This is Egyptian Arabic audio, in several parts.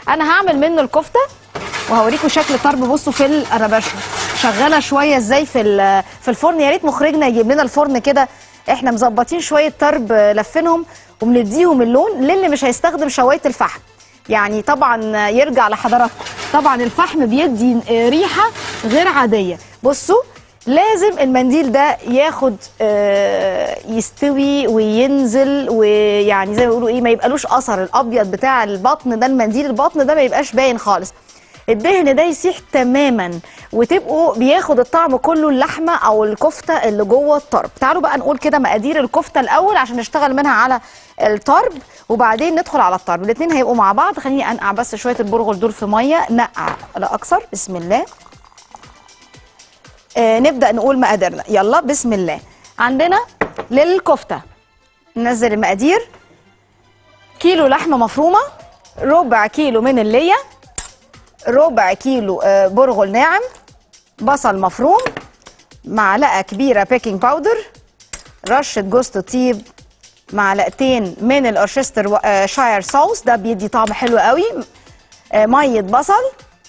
انا هعمل منه الكفته وهوريكم شكل الطرب بصوا في ال- انا بش شغاله شويه ازاي في ال- في الفرن يا ريت مخرجنا يجيب لنا الفرن كده احنا مظبطين شويه طرب آه، لفينهم وبنديهم اللون للي مش هيستخدم شوايه الفحم يعني طبعا يرجع لحضراتكم طبعا الفحم بيدي آه، ريحه غير عاديه بصوا لازم المنديل ده ياخد آه، يستوي وينزل ويعني زي ما بيقولوا ايه ما يبقالوش اثر الابيض بتاع البطن ده المنديل البطن ده ما يبقاش باين خالص الدهن ده يسيح تماما وتبقوا بياخد الطعم كله اللحمه او الكفته اللي جوه الطرب تعالوا بقى نقول كده مقادير الكفته الاول عشان نشتغل منها على الطرب وبعدين ندخل على الطرب الاثنين هيبقوا مع بعض خليني انقع بس شويه البرغل دول في ميه نقع لا اكثر بسم الله آه نبدا نقول مقاديرنا يلا بسم الله عندنا للكفته ننزل المقادير كيلو لحمه مفرومه ربع كيلو من الليه ربع كيلو آه، برغل ناعم بصل مفروم معلقه كبيره بيكنج باودر رشه جوز الطيب معلقتين من الاورشستر و- آه، شاير صوص ده بيدي طعم حلو قوي آه، ميه بصل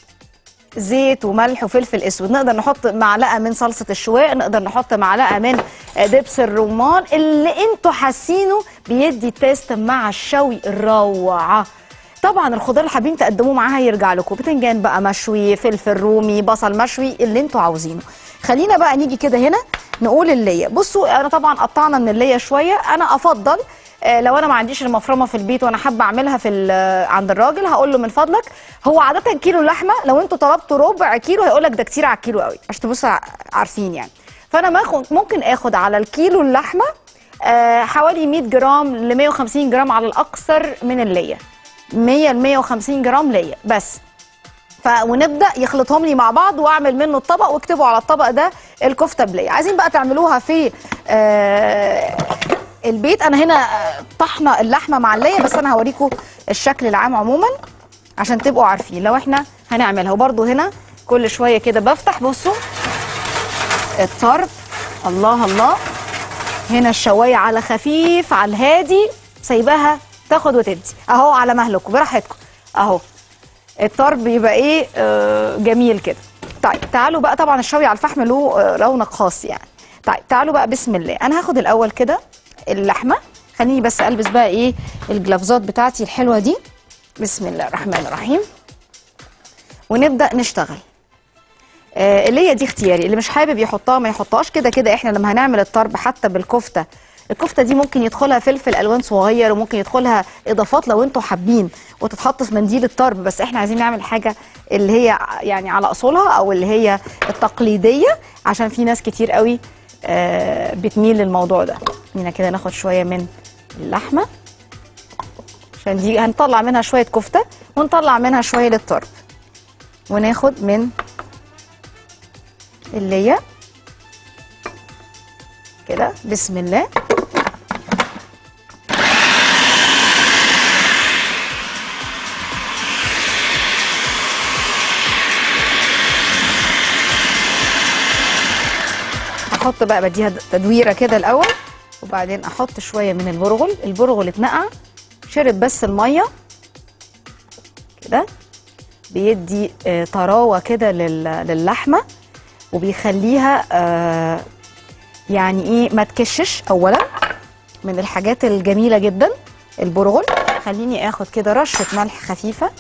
زيت وملح وفلفل اسود نقدر نحط معلقه من صلصه الشواء نقدر نحط معلقه من آه، دبس الرمان اللي انتوا حاسينه بيدي تيست مع الشوي روعه طبعا الخضار اللي حابين تقدموه معاها يرجع لكم بتنجان بقى مشوي فلفل رومي بصل مشوي اللي انتوا عاوزينه خلينا بقى نيجي كده هنا نقول الليه بصوا انا طبعا قطعنا من الليه شويه انا افضل آه، لو انا ما عنديش المفرمه في البيت وانا حابه اعملها في ال- عند الراجل هقول له من فضلك هو عاده كيلو لحمه لو انتوا طلبتوا ربع كيلو هيقول لك ده كتير على الكيلو قوي عشان تبصوا ع- عارفين يعني فانا ماخد ممكن اخد على الكيلو اللحمه آه، حوالي 100 جرام ل 150 جرام على الاكثر من الليه 100 ل 150 جرام ليا بس ف ونبدا يخلطهم لي مع بعض واعمل منه الطبق واكتبوا على الطبق ده الكفته بليه عايزين بقى تعملوها في آه البيت انا هنا آه، طحنه اللحمه مع الليه بس انا هوريكم الشكل العام عموما عشان تبقوا عارفين لو احنا هنعملها وبرده هنا كل شويه كده بفتح بصوا الطرب الله الله هنا الشوايه على خفيف على الهادي سايباها تاخد وتدي اهو على مهلكم براحتكم اهو الطرب يبقى ايه آه جميل كده طيب تعالوا بقى طبعا الشوي على الفحم له آه رونق خاص يعني طيب تعالوا بقى بسم الله انا هاخد الاول كده اللحمه خليني بس البس بقى ايه الجلافزات بتاعتي الحلوه دي بسم الله الرحمن الرحيم ونبدا نشتغل آه، اللي هي دي اختياري اللي مش حابب يحطها ما يحطهاش كده كده احنا لما هنعمل الطرب حتى بالكفته الكفته دي ممكن يدخلها فلفل الوان صغير وممكن يدخلها اضافات لو انتوا حابين وتتحط في منديل الطرب بس احنا عايزين نعمل حاجه اللي هي يعني على اصولها او اللي هي التقليديه عشان في ناس كتير قوي آه، بتميل للموضوع ده هنا كده ناخد شويه من اللحمه عشان دي هنطلع منها شويه كفته ونطلع منها شويه للطرب وناخد من اللي هي كده بسم الله احط بقى بديها تدويره كده الاول وبعدين احط شويه من البرغل البرغل اتنقع شرب بس الميه كده بيدي آه، طراوه كده لل- للحمه وبيخليها آه، يعني ايه ما تكشش اولا من الحاجات الجميله جدا البرغل خليني اخد كده رشه ملح خفيفه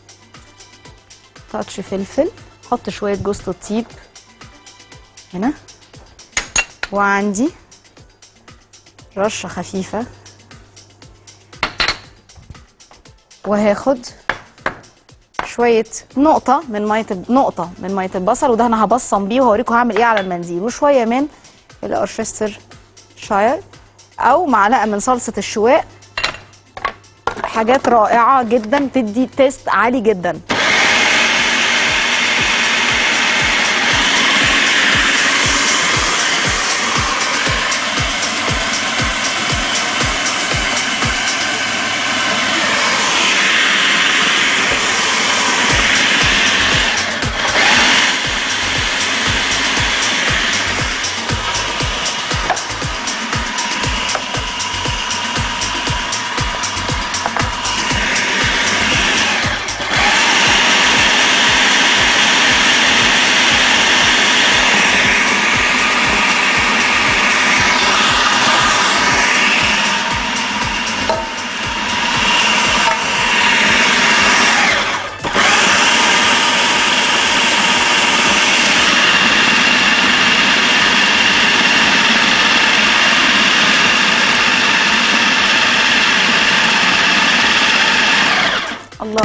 تاتش فلفل احط شويه جوز الطيب هنا وعندي رشه خفيفه وهاخد شويه نقطه من ميه نقطه من ميه البصل وده انا هبصم بيه وهوريكم هعمل ايه على المنديل وشويه من الاورشستر شاير او معلقه من صلصه الشواء حاجات رائعه جدا تدي تيست عالي جدا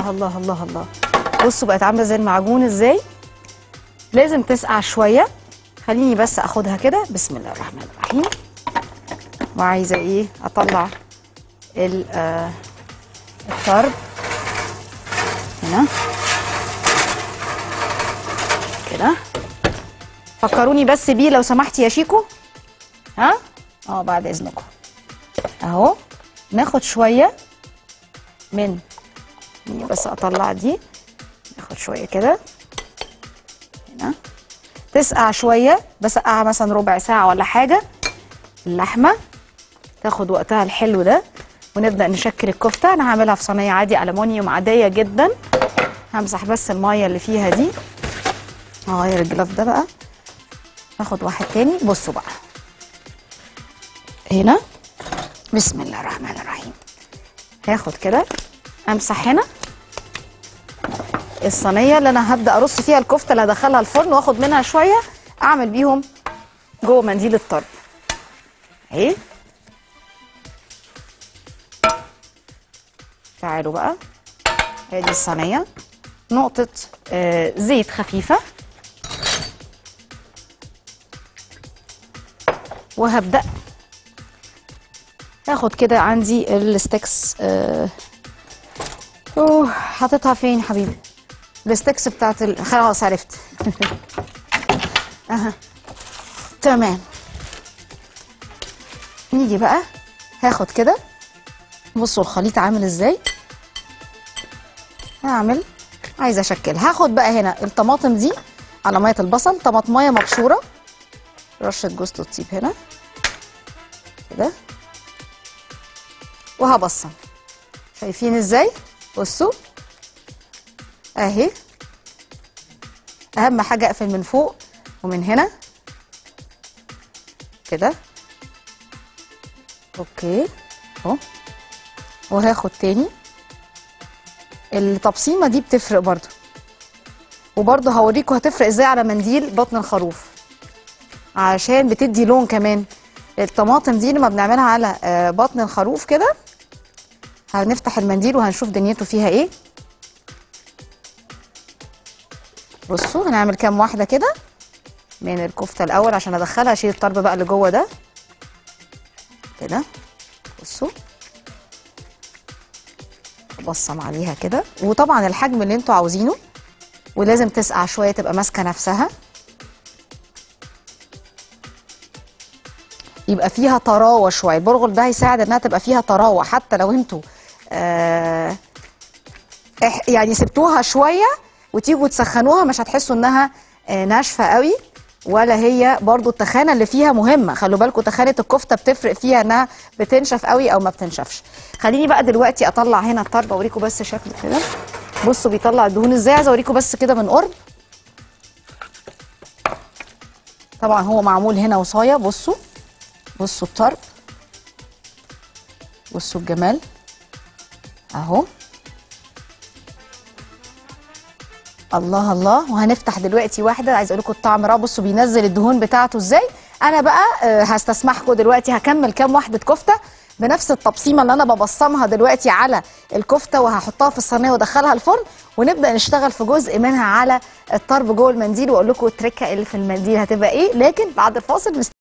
الله الله الله الله بصوا بقت عامله زي المعجون ازاي لازم تسقع شويه خليني بس اخدها كده بسم الله الرحمن الرحيم وعايزه ايه اطلع ال- آه، الطرب هنا كده فكروني بس بيه لو سمحتي يا شيكو ها اه بعد اذنكم اهو ناخد شويه من خليني بس اطلع دي ناخد شويه كده هنا تسقع شويه بسقعها مثلا ربع ساعه ولا حاجه اللحمه تاخد وقتها الحلو ده ونبدا نشكل الكفته انا هعملها في صينيه عادي الومنيوم عاديه جدا همسح بس الميه اللي فيها دي هغير الجلاف ده بقى ناخد واحد تاني بصوا بقى هنا بسم الله الرحمن الرحيم هاخد كده امسح هنا الصينيه اللي انا هبدا ارص فيها الكفته اللي هدخلها الفرن واخد منها شويه اعمل بيهم جوه منديل الطرب اهي تعالوا بقى ادي الصينيه نقطه آه زيت خفيفه وهبدا اخد كده عندي الستيكس آه اوه حاططها فين حبيبي الستيكس بتاعت ال... خلاص عرفت اها تمام نيجي بقى هاخد كده بصوا الخليط عامل ازاي هعمل عايزه اشكل هاخد بقى هنا الطماطم دي على ميه البصل طماطمايه مبشوره رشه جوز الطيب هنا كده وهبصم شايفين ازاي بصوا اهي اهم حاجه اقفل من فوق ومن هنا كده اوكي اهو وهاخد تاني التبصيمه دي بتفرق برضو وبرضو هوريكم هتفرق ازاي على منديل بطن الخروف عشان بتدي لون كمان الطماطم دي لما بنعملها على آه، بطن الخروف كده هنفتح المنديل وهنشوف دنيته فيها ايه بصوا هنعمل كام واحده كده من الكفته الاول عشان ادخلها اشيل الطرب بقى اللي جوه ده كده بصوا بصم عليها كده وطبعا الحجم اللي انتوا عاوزينه ولازم تسقع شويه تبقى ماسكه نفسها يبقى فيها طراوه شويه البرغل ده هيساعد انها تبقى فيها طراوه حتى لو انتوا آه إح- يعني سبتوها شويه وتيجوا تسخنوها مش هتحسوا انها آه ناشفه قوي ولا هي برضو التخانه اللي فيها مهمه خلوا بالكم تخانه الكفته بتفرق فيها انها بتنشف قوي او ما بتنشفش خليني بقى دلوقتي اطلع هنا الطرب اوريكم بس شكله كده بصوا بيطلع الدهون ازاي عايزه اوريكم بس كده من قرب طبعا هو معمول هنا وصايه بصوا بصوا الطرب بصوا الجمال اهو الله الله وهنفتح دلوقتي واحده عايز اقول لكم الطعم رائع بصوا بينزل الدهون بتاعته ازاي انا بقى آه، هستسمحكم دلوقتي هكمل كام واحده كفته بنفس التبصيمه اللي انا ببصمها دلوقتي على الكفته وهحطها في الصينيه وادخلها الفرن ونبدا نشتغل في جزء منها على الطرب جوه المنديل واقول لكم التركه اللي في المنديل هتبقى ايه لكن بعد الفاصل